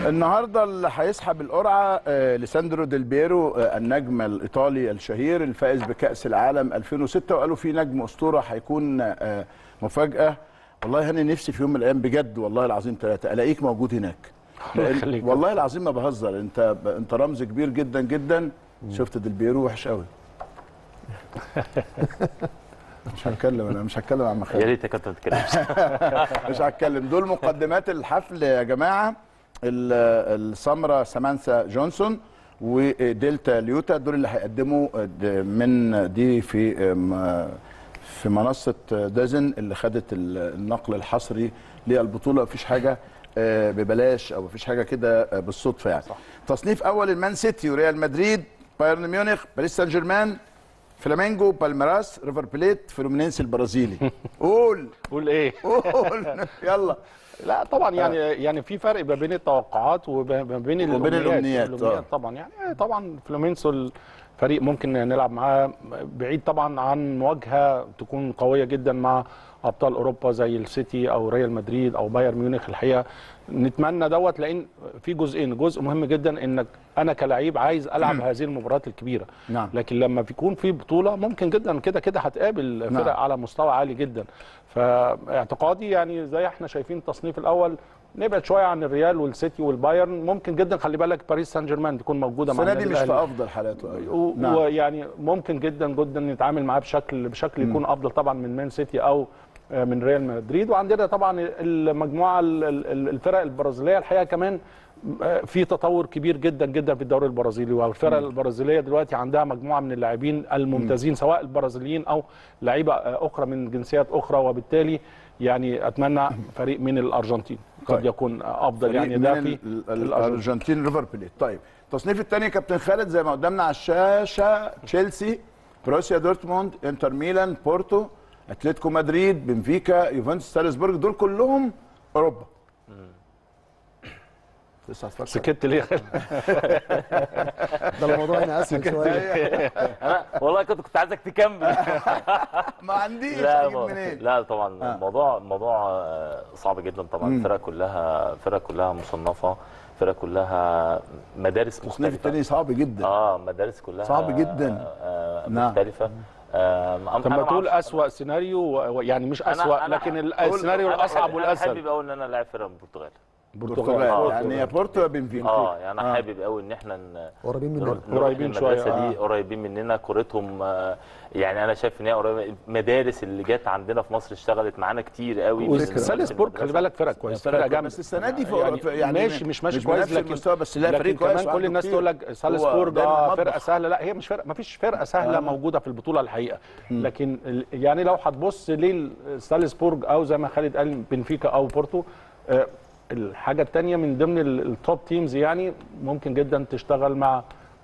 النهارده اللي هيسحب القرعه آه، ليساندرو ديل بيرو آه، النجم الايطالي الشهير الفائز بكاس العالم 2006 وقالوا في نجم اسطوره هيكون آه، مفاجاه والله هاني نفسي في يوم من الايام بجد والله العظيم ثلاثه الاقيك موجود هناك الله لأن- يخليك. والله العظيم ما بهزر انت انت رمز كبير جدا جدا شفت ديل بيرو وحش قوي مش هتكلم انا مش هتكلم عن يا مخالف ريتك انت ما تتكلمش مش هتكلم دول مقدمات الحفل يا جماعه ال- السمره سامانثا جونسون ودلتا ليوتا دول اللي هيقدموا د- من دي في م- في منصه دازن اللي خدت ال- النقل الحصري للبطوله مفيش حاجه آه، ببلاش او مفيش حاجه كده آه، بالصدفه يعني صح. تصنيف اول المان سيتي وريال مدريد بايرن ميونخ باريس سان جيرمان فلامينجو بالميراس ريفر بليت فلومينينس البرازيلي قول قول ايه قول يلا لا طبعا يعني يعني في فرق ما بين التوقعات وما بين وبين الامنيات الأمنيات، آه. طبعا يعني طبعا فلومينسو الفريق ممكن نلعب معاه بعيد طبعا عن مواجهه تكون قويه جدا مع ابطال اوروبا زي السيتي او ريال مدريد او بايرن ميونخ الحقيقه نتمنى دوت لان في جزئين جزء مهم جدا انك انا كلاعب عايز العب هذه المباريات الكبيره نعم. لكن لما بيكون في بطوله ممكن جدا كده كده هتقابل فرق نعم. على مستوى عالي جدا فاعتقادي يعني زي احنا شايفين التصنيف الاول نبعد شويه عن الريال والسيتي والبايرن ممكن جدا خلي بالك باريس سان جيرمان تكون موجوده مع السنه دي النادي مش في الأهلي. افضل حالاته و- أيوة. نعم. ويعني ممكن جدا جدا نتعامل معاه بشكل بشكل يكون افضل طبعا من مان سيتي او آه، من ريال مدريد وعندنا طبعا المجموعه ال- ال- الفرق البرازيليه الحقيقه كمان آه، في تطور كبير جدا جدا في الدوري البرازيلي والفرق البرازيليه دلوقتي عندها مجموعه من اللاعبين الممتازين سواء البرازيليين او لعيبه آه، اخرى من جنسيات اخرى وبالتالي يعني اتمنى فريق من الارجنتين قد طيب. يكون افضل فريق يعني من ده ال- في ال- الأرجنتين. الارجنتين ريفر بليت طيب التصنيف الثاني كابتن خالد زي ما قدامنا على الشاشه تشيلسي بروسيا دورتموند انتر ميلان بورتو اتلتيكو مدريد بنفيكا يوفنتوس سالزبورج دول كلهم اوروبا لسه هتفكر سكت ليه ده الموضوع هنا اسهل شويه انا والله كنت كنت عايزك تكمل ما عنديش لا اجيب ما- منين لا طبعا الموضوع الموضوع آه، صعب جدا طبعا الفرق كلها فرق كلها مصنفه فرق كلها مدارس التصنيف مختلفه الثاني صعب جدا اه مدارس كلها صعب جدا. آه نعم. مختلفه آه طب ما تقول اسوأ سيناريو و- يعني مش اسوأ لكن ال- السيناريو الاصعب انا والاسهل حابب قوي ان انا لاعب فرقه من البرتغال البرتغال آه. يعني يا بورتو يا بنفيكا اه يعني انا حابب قوي ان احنا ن- قريبين مننا نروح نروح قريبين المدرسة شوية، دي قريبين مننا كورتهم آه، يعني انا شايف ان هي قريبه مدارس اللي جت عندنا في مصر اشتغلت معانا كتير قوي من- وسالزبورج من خلي المدرسة. بالك فرق كويس فرق فرق كويس. جامده بس السنة دي في يعني, أوروبا- يعني ماشي مش ماشي مش كويس بنفس لكن المستوى، بس لا لكن فريق كويس كمان كل وعنده الناس كتير. تقول لك سالزبورج دايماً اه مطبخ. فرقه سهله لا هي مش فرقه ما فيش فرقه سهله موجوده في البطوله الحقيقه لكن ال- يعني لو هتبص لسالزبورج او زي ما خالد قال بنفيكا او بورتو آه، الحاجه الثانيه من ضمن ال- التوب تيمز يعني ممكن جدا تشتغل مع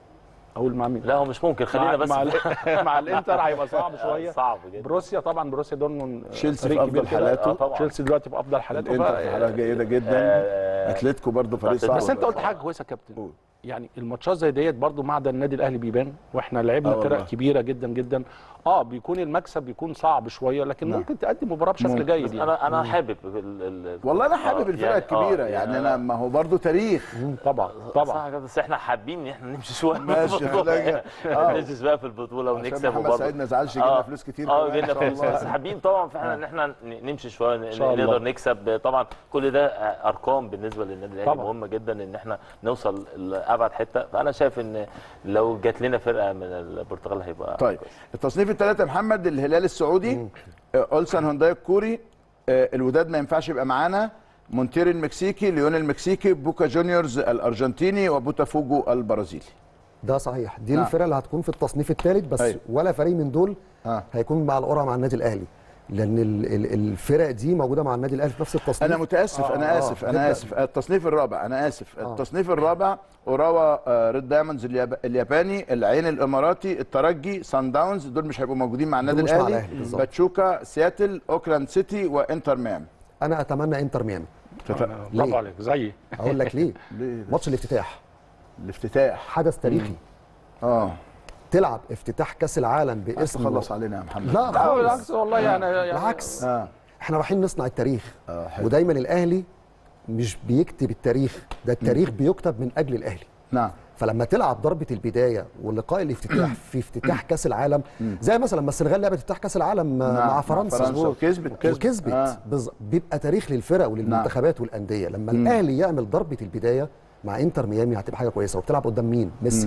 اقول مع مين لا هو مش ممكن خلينا مع بس مع, ال- مع الانتر هيبقى صعب شويه صعب جدا بروسيا طبعا بروسيا دورتموند تشيلسي فريق في كبير أفضل كده. حالاته. آه طبعا تشيلسي دلوقتي في افضل حالاته الانتر ف- في حالة جيدة جدا آه، اتلتيكو برضه فريق بس صعب بس انت قلت حاجه كويسه يا كابتن قول. يعني الماتشات زي ديت برضو معدن النادي الاهلي بيبان واحنا آه لعبنا والله. فرق كبيره جدا جدا اه بيكون المكسب بيكون صعب شويه لكن نعم. ممكن تقدم مباراه بشكل ممكن. جيد بس يعني انا انا حابب ال- ال- والله انا حابب آه، الفرق يعني- الكبيره آه، يعني انا ما هو برضه تاريخ مم، طبعا طبعا طبعا بس احنا حابين ان احنا نمشي شويه في ماشي، البطولة. خلاص. آه. نمشي شويه في البطوله عشان ونكسب محمد وبرضه سعيد ما يزعلش يجينا فلوس كتير اه كمان إن جبنا شاء فلوس الله. بس حابين طبعا فعلا ان احنا ن- نمشي شويه ن- شاء الله. نقدر نكسب طبعا كل ده آه، ارقام بالنسبه للنادي الاهلي طبعا. مهمه جدا ان احنا نوصل لابعد حته فانا شايف ان لو جات لنا فرقه من البرتغال هيبقى طيب كويس. التصنيف الثلاثه محمد الهلال السعودي آه، اولسان هونداي الكوري آه، الوداد ما ينفعش يبقى معانا مونتيري المكسيكي ليون المكسيكي بوكا جونيورز الارجنتيني وبوتافوجو البرازيلي ده صحيح دي نعم. الفرق اللي هتكون في التصنيف الثالث بس أيوة. ولا فريق من دول آه. هيكون مع القرعه مع النادي الاهلي لان ال- ال- الفرق دي موجوده مع النادي الاهلي في نفس التصنيف انا متاسف آه، انا آه، اسف جداً. انا اسف التصنيف الرابع انا اسف التصنيف الرابع اوراوا آه، ريد دايموندز الياب- الياباني العين الاماراتي الترجي سان داونز دول مش هيبقوا موجودين مع النادي دول مش مع الاهلي الأهلي، بالظبط. باتشوكا سياتل اوكلاند سيتي وانتر ميامي انا اتمنى انتر ميامي تت- ليه؟ برافو عليك زيي اقول لك ليه ليه؟ ماتش الافتتاح الافتتاح حدث تاريخي اه تلعب افتتاح كاس العالم عايز باسم تخلص علينا يا محمد لا لا خالص بالعكس والله يعني يعني بالعكس اه احنا رايحين نصنع التاريخ اه حلو ودايما الاهلي مش بيكتب التاريخ ده التاريخ بيكتب من اجل الاهلي نعم فلما تلعب ضربه البدايه واللقاء الافتتاح في افتتاح كاس العالم زي مثلا لما السنغال لعبت افتتاح كاس العالم نعم، مع مع فرنسا فرنسا وكسبت. وكسبت آه. بز... بيبقى تاريخ للفرق وللمنتخبات والانديه لما الاهلي يعمل ضربه البدايه مع انتر ميامي هتبقى حاجه كويسه وبتلعب قدام مين ميسي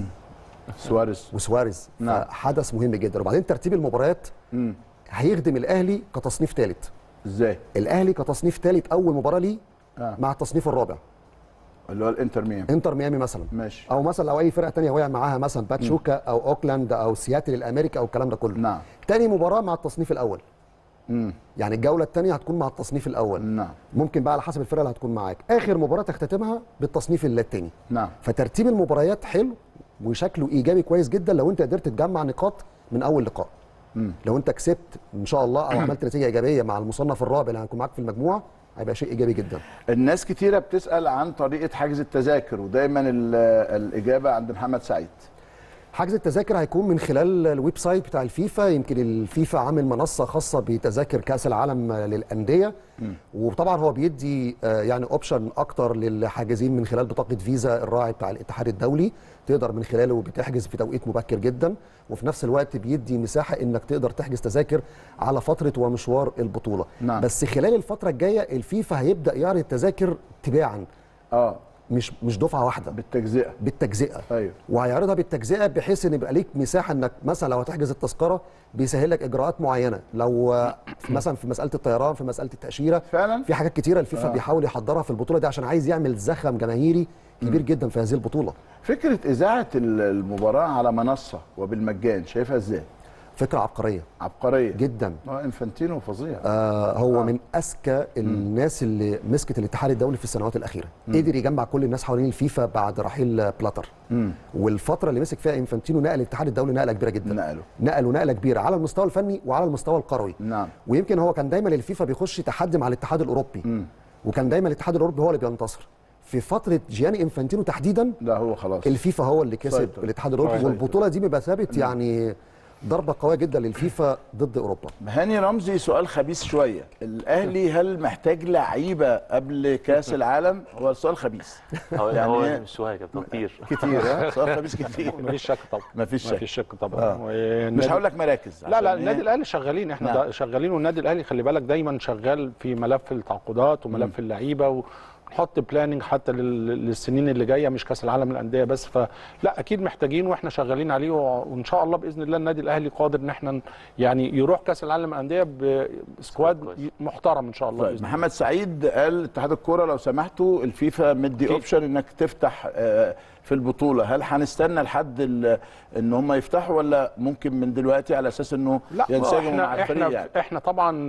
سواريز وسواريز نعم. فحدث مهم جدا وبعدين ترتيب المباريات مم. هيخدم الاهلي كتصنيف ثالث ازاي الاهلي كتصنيف ثالث اول مباراه ليه آه. مع التصنيف الرابع اللي هو الانتر ميامي انتر ميامي مثلا ماشي او مثلا لو اي فرقه تانية وقع معاها مثلا باتشوكا او اوكلاند او سياتل الامريكا او الكلام ده كله نعم. تاني مباراه مع التصنيف الاول مم. يعني الجوله الثانيه هتكون مع التصنيف الاول نعم ممكن بقى على حسب الفرقه اللي هتكون معاك اخر مباراه تختتمها بالتصنيف الثاني نعم فترتيب المباريات حلو وشكله ايجابي كويس جدا لو انت قدرت تجمع نقاط من اول لقاء مم. لو انت كسبت ان شاء الله او عملت نتيجه ايجابيه مع المصنف الرابع اللي هيكون معاك في المجموعه هيبقى شيء ايجابي جدا الناس كتيرة بتسأل عن طريقة حجز التذاكر ودايما ال- الإجابة عند محمد سعيد حجز التذاكر هيكون من خلال الويب سايت بتاع الفيفا يمكن الفيفا عامل منصه خاصه بتذاكر كاس العالم للانديه وطبعا هو بيدي آه، يعني اوبشن اكتر للحاجزين من خلال بطاقه فيزا الراعي بتاع الاتحاد الدولي تقدر من خلاله بتحجز في توقيت مبكر جدا وفي نفس الوقت بيدي مساحه انك تقدر تحجز تذاكر على فتره ومشوار البطوله نعم. بس خلال الفتره الجايه الفيفا هيبدا يعرض التذاكر تباعا اه مش مش دفعه واحده بالتجزئة بالتجزئه أيوه. وهيعرضها بالتجزئه بحيث ان يبقى ليك مساحه انك مثلا لو هتحجز التذكره بيسهل لك اجراءات معينه لو آه، في مثلا في مساله الطيران في مساله التاشيره فعلا؟ في حاجات كتيره الفيفا آه. بيحاول يحضرها في البطوله دي عشان عايز يعمل زخم جماهيري كبير جدا في هذه البطوله فكرة إذاعة ال- المباراة على منصة وبالمجان شايفها إزاي؟ فكره عبقريه عبقرية جدا اه انفانتينو فظيع آه هو من اذكى الناس اللي مسكت الاتحاد الدولي في السنوات الاخيره قدر يجمع كل الناس حوالين الفيفا بعد رحيل بلاتر مم. والفتره اللي مسك فيها انفانتينو نقل الاتحاد الدولي نقله كبيره جدا نقله. نقله نقله كبيره على المستوى الفني وعلى المستوى القروي نعم ويمكن هو كان دايما الفيفا بيخش تحدي مع الاتحاد الاوروبي وكان دايما الاتحاد الاوروبي هو اللي بينتصر في فتره جياني انفانتينو تحديدا ده هو خلاص الفيفا هو اللي كسب سيطر. الاتحاد الاوروبي سيطر. والبطوله دي بمثابه يعني ضربه قويه جدا للفيفا ضد اوروبا هاني رمزي سؤال خبيث شوية الأهلي هل محتاج لعيبة قبل كأس العالم؟ هو سؤال خبيث هو يعني هو إيه؟ مش شويه يا كابتن كتير كتير ها سؤال خبيث كتير مفيش شك طبعا مفيش شك. مفيش شك طبعا آه. والنادي- مش هقول لك مراكز لا لا عشان النادي إيه؟ الاهلي شغالين احنا نعم. دا شغالين والنادي الاهلي خلي بالك دايما شغال في ملف التعاقدات وملف اللعيبه ونحط بلاننج حتى لل- للسنين اللي جايه مش كاس العالم للانديه بس فلا اكيد محتاجين واحنا شغالين عليه و- وان شاء الله باذن الله النادي الاهلي قادر ان احنا يعني يروح كاس العالم للانديه بسكواد كويس. محترم ان شاء الله طيب باذن الله محمد سعيد قال اتحاد الكوره لو سمحتوا الفيفا مدي اوبشن انك تفتح آه، في البطوله هل هنستنى لحد ال- ان هم يفتحوا ولا ممكن من دلوقتي على اساس انه لا ينسجموا مع احنا الفريق احنا يعني احنا طبعا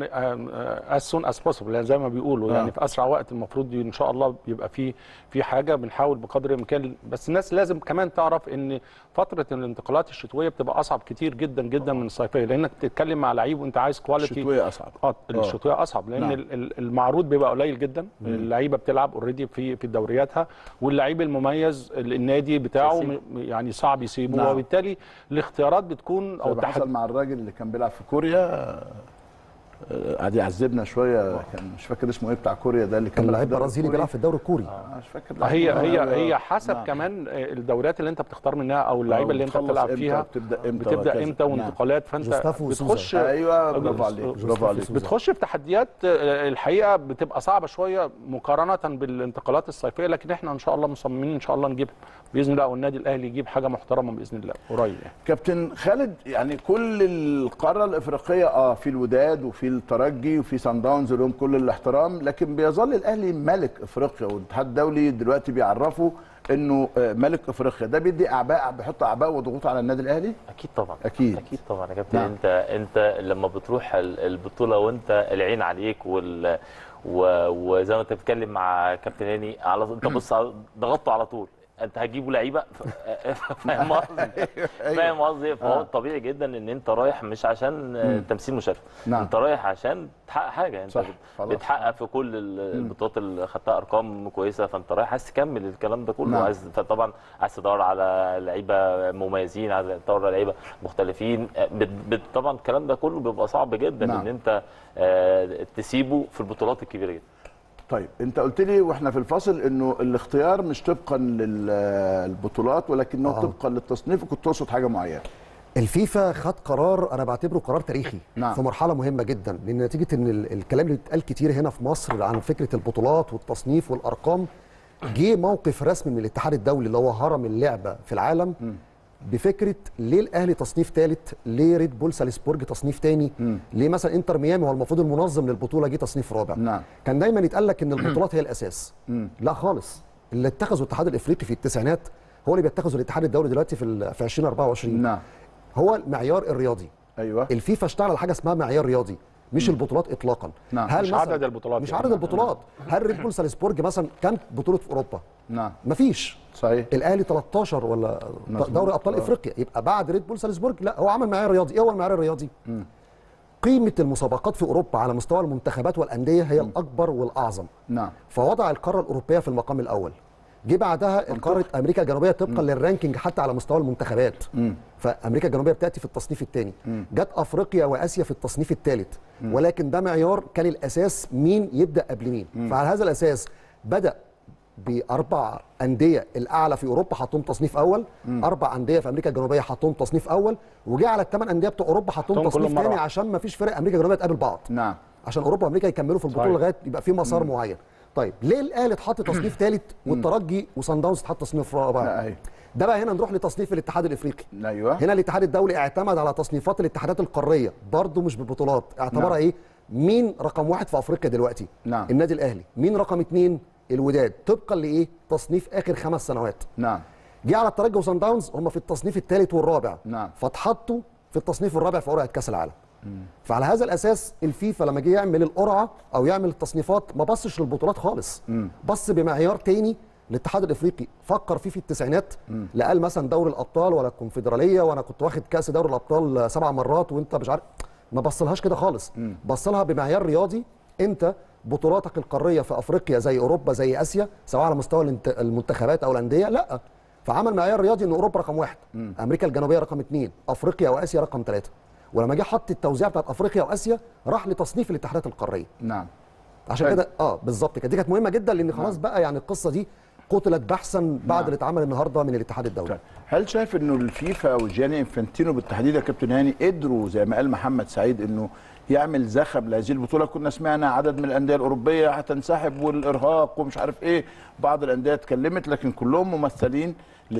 از سون از بوسيبل زي ما بيقولوا آه. يعني في اسرع وقت المفروض ان شاء الله بيبقى في في حاجه بنحاول بقدر الامكان بس الناس لازم كمان تعرف ان فتره الانتقالات الشتويه بتبقى اصعب كتير جدا جدا من الصيفيه لانك بتتكلم مع لعيب وانت عايز كواليتي الشتويه اصعب اه الشتويه اصعب لان نعم. ال- ال- المعروض بيبقى قليل جدا اللعيبه بتلعب اوريدي في في دورياتها واللعيب المميز ال- النادي بتاعه يسيبه. م- يعني صعب يسيبه نعم. وبالتالي الاختيارات بتكون او او حصل التحدي مع الراجل اللي كان بيلعب في كوريا آه، قعد يعذبنا شويه كان مش فاكر اسمه ايه بتاع كوريا ده اللي كان كان بيلعب لعيب في الدوري برازيلي الكوري. بيلعب في الدوري الكوري آه، مش فاكر هي لعيب. هي آه، هي حسب نعم. كمان الدوريات اللي انت بتختار منها او اللعيبه اللي انت بتخلص بتلعب إمتى فيها وبتبدأ إمتى بتبدا وهكذا. امتى نعم. وانتقالات فانت جوستافو وسوزا. بتخش ايوه برافو عليك جوزيف برافو عليك سوزا. بتخش في تحديات آه، الحقيقه بتبقى صعبه شويه مقارنه بالانتقالات الصيفيه لكن احنا ان شاء الله مصممين ان شاء الله نجيب باذن الله والنادي الاهلي يجيب حاجه محترمه باذن الله قريب يعني. كابتن خالد يعني كل القاره الافريقيه اه في الوداد وفي الترجي وفي سان داونز لهم كل الاحترام لكن بيظل الاهلي ملك افريقيا والاتحاد الدولي دلوقتي بيعرفوا انه آه، ملك افريقيا ده بيدي اعباء بيحط اعباء وضغوط على النادي الاهلي اكيد طبعا أكيد. اكيد طبعا يا كابتن نعم. انت انت لما بتروح ال- البطوله وانت العين عليك وال و- وزي ما انت بتتكلم مع كابتن هاني على انت بص على- ضغطته على طول انت هتجيبوا لعيبه ف- فاهم قصدي فاهم قصدي فهو آه. طبيعي جدا ان انت رايح مش عشان آه، تمثيل مشرف نعم. انت رايح عشان تحقق حاجه انت صح، بت- خلاص. بتحقق في كل ال- البطولات اللي خدتها ارقام كويسه فانت رايح عايز تكمل الكلام ده كله نعم. عايز فطبعا عايز تدور على لعيبه مميزين عايز تدور على لعيبه مختلفين بت بت طبعا الكلام ده كله بيبقى صعب جدا نعم. ان انت آه، تسيبه في البطولات الكبيره جدا طيب انت قلت لي واحنا في الفاصل انه الاختيار مش طبقا للبطولات ولكنه آه. طبقا للتصنيف وكنت تقصد حاجه معينه الفيفا خد قرار انا بعتبره قرار تاريخي نعم. في مرحله مهمه جدا لان نتيجه ان ال- الكلام اللي اتقال كتير هنا في مصر عن فكره البطولات والتصنيف والارقام جه موقف رسمي من الاتحاد الدولي اللي هو هرم اللعبه في العالم بفكره ليه الاهلي تصنيف ثالث ليه ريد بول سالزبورج تصنيف ثاني ليه مثلا انتر ميامي هو المفروض المنظم للبطوله جه تصنيف رابع نعم. كان دايما يتقال لك ان البطولات هي الاساس لا خالص اللي اتخذه الاتحاد الافريقي في التسعينات هو اللي بيتخذه الاتحاد الدولي دلوقتي في ال- في 2024 نعم هو المعيار الرياضي ايوه الفيفا اشتغل على حاجه اسمها معيار رياضي مش البطولات اطلاقا نعم. مش مثلاً- عدد البطولات مش يعني. عدد البطولات هل ريد بول سالزبورج مثلا كام بطوله في اوروبا نعم مفيش صحيح الاهلي 13 ولا مظبوط. دوري ابطال آه. افريقيا يبقى بعد ريد بول سالزبورج لا هو عمل معيار رياضي ايه هو المعيار الرياضي قيمه المسابقات في اوروبا على مستوى المنتخبات والانديه هي الاكبر والاعظم نعم فوضع القاره الاوروبيه في المقام الاول جه بعدها قاره امريكا الجنوبيه طبقا للرانكينج حتى على مستوى المنتخبات فامريكا الجنوبيه بتاتي في التصنيف الثاني جت افريقيا واسيا في التصنيف الثالث ولكن ده معيار كان الاساس مين يبدا قبل مين فعلى هذا الاساس بدا باربع انديه الاعلى في اوروبا حطهم تصنيف اول اربع انديه في امريكا الجنوبيه حطهم تصنيف اول وجه على الثمان انديه بتوع اوروبا حطهم حطهم تصنيف كلهم مرة ثاني واحدة. عشان ما فيش فرق امريكا الجنوبيه تقابل بعض نعم عشان اوروبا وامريكا يكملوا في البطوله صحيح. لغايه يبقى في مسار معين طيب ليه الاهلي اتحط تصنيف ثالث والترجي وصن داونز اتحط تصنيف لا، رابع أيوة. ده بقى هنا نروح لتصنيف الاتحاد الافريقي ايوه هنا الاتحاد الدولي اعتمد على تصنيفات الاتحادات القاريه برضه مش بالبطولات اعتبرها نعم. ايه مين رقم واحد في افريقيا دلوقتي نعم. النادي الاهلي مين رقم اتنين الوداد طبقا لايه تصنيف اخر خمس سنوات نعم جه على الترجي وصن داونز هم في التصنيف الثالث والرابع نعم. فاتحطوا في التصنيف الرابع في قرعه كاس العالم فعلى هذا الاساس الفيفا لما جه يعمل القرعه او يعمل التصنيفات ما بصش للبطولات خالص بص بمعيار تاني الاتحاد الافريقي فكر فيه في التسعينات لا قال مثلا دوري الابطال ولا الكونفدراليه وانا كنت واخد كاس دوري الابطال سبع مرات وانت مش عارف ما بصلهاش كده خالص بصلها بمعيار رياضي انت بطولاتك القاريه في افريقيا زي اوروبا زي اسيا سواء على مستوى الانت- المنتخبات او الانديه لا فعمل معيار رياضي ان اوروبا رقم واحد امريكا الجنوبيه رقم اثنين افريقيا واسيا رقم ثلاثه ولما جه حط التوزيع بتاعت افريقيا واسيا راح لتصنيف الاتحادات القاريه نعم عشان حلو. كده اه بالظبط كده دي كانت مهمه جدا لان خلاص بقى يعني القصه دي قتلت بحثا بعد نعم. اللي اتعمل النهارده من الاتحاد الدولي طيب هل شايف انه الفيفا وجياني انفانتينو بالتحديد يا كابتن هاني قدروا زي ما قال محمد سعيد انه يعمل زخم لهذه البطوله كنا سمعنا عدد من الانديه الاوروبيه هتنسحب والارهاق ومش عارف ايه بعض الانديه اتكلمت لكن كلهم ممثلين ال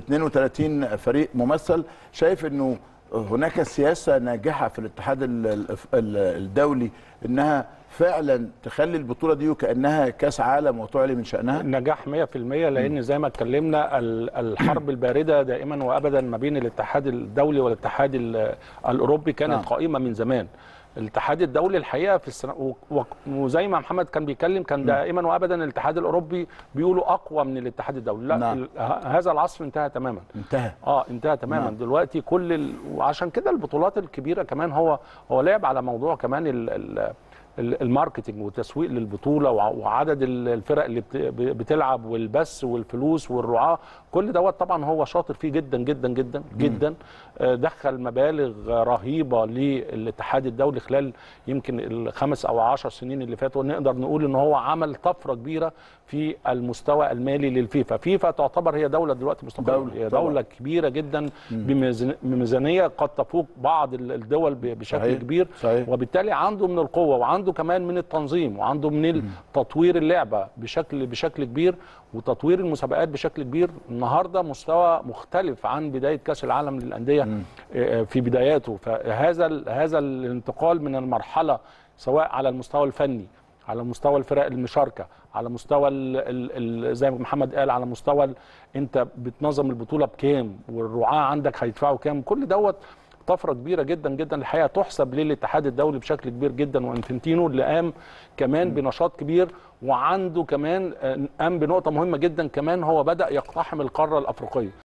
32 فريق ممثل شايف انه هناك سياسه ناجحه في الاتحاد ال- ال- ال- الدولي انها فعلا تخلي البطوله دي وكانها كاس عالم وتعلي من شانها نجاح 100% لان زي ما اتكلمنا ال- الحرب البارده دائما وابدا ما بين الاتحاد الدولي والاتحاد ال- الاوروبي كانت نعم. قائمه من زمان الاتحاد الدولي الحقيقه في السنة و- و- وزي ما محمد كان بيتكلم كان دائما وابدا الاتحاد الاوروبي بيقولوا اقوى من الاتحاد الدولي لا نعم. ال- ه- هذا العصر انتهى تماما انتهى اه انتهى تماما نعم. دلوقتي كل ال... وعشان كده البطولات الكبيره كمان هو هو لعب على موضوع كمان ال... ال... ال- الماركتينج والتسويق للبطوله وع- وعدد ال- الفرق اللي بت- ب- بتلعب والبث والفلوس والرعاه كل دوت طبعا هو شاطر فيه جدا جدا جدا جدا آه، دخل مبالغ رهيبه للاتحاد الدولي خلال يمكن الخمس او عشر سنين اللي فاتوا نقدر نقول ان هو عمل طفره كبيره في المستوى المالي للفيفا فيفا تعتبر هي دوله دلوقتي مستقله دولة هي طبعاً. دوله كبيره جدا بميزان- بميزانيه قد تفوق بعض ال- الدول ب- بشكل صحيح. كبير صحيح. وبالتالي عنده من القوه وعنده كمان من التنظيم وعنده من تطوير اللعبه بشكل بشكل كبير وتطوير المسابقات بشكل كبير النهارده مستوى مختلف عن بدايه كاس العالم للانديه آه، آه، في بداياته فهذا ال- هذا الانتقال من المرحله سواء على المستوى الفني على مستوى الفرق المشاركه على مستوى ال ال ال زي ما محمد قال على مستوى ال انت بتنظم البطوله بكام والرعاه عندك هيدفعوا كام كل دوت طفره كبيره جدا جدا الحقيقه تحسب للاتحاد الدولي بشكل كبير جدا وانفنتينو اللي قام كمان بنشاط كبير وعنده كمان آه، قام بنقطه مهمه جدا كمان هو بدا يقتحم القاره الافريقيه